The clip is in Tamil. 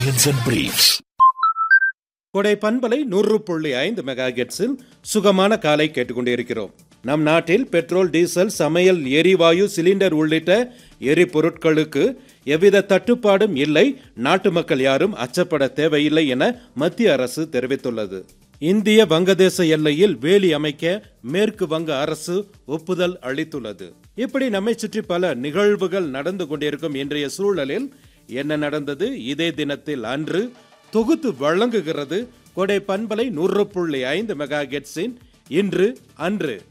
Bunions and Briefs. கொடை பண்பலை நூறு புள்ளி ஐந்து மெகா கெட்ஸில் சுகமான காலை கேட்டுக்கொண்டிருக்கிறோம் நம் நாட்டில் பெட்ரோல் டீசல் சமையல் எரிவாயு சிலிண்டர் உள்ளிட்ட எரிபொருட்களுக்கு எவ்வித தட்டுப்பாடும் இல்லை நாட்டு மக்கள் யாரும் அச்சப்பட தேவையில்லை என மத்திய அரசு தெரிவித்துள்ளது இந்திய வங்கதேச எல்லையில் வேலி அமைக்க மேற்கு வங்க அரசு ஒப்புதல் அளித்துள்ளது இப்படி நம்மை சுற்றி பல நிகழ்வுகள் நடந்து கொண்டிருக்கும் இன்றைய சூழலில் என்ன நடந்தது இதே தினத்தில் அன்று தொகுத்து வழங்குகிறது கொடை பண்பலை நூறு புள்ளி ஐந்து மெகா கெட்ஸின் இன்று அன்று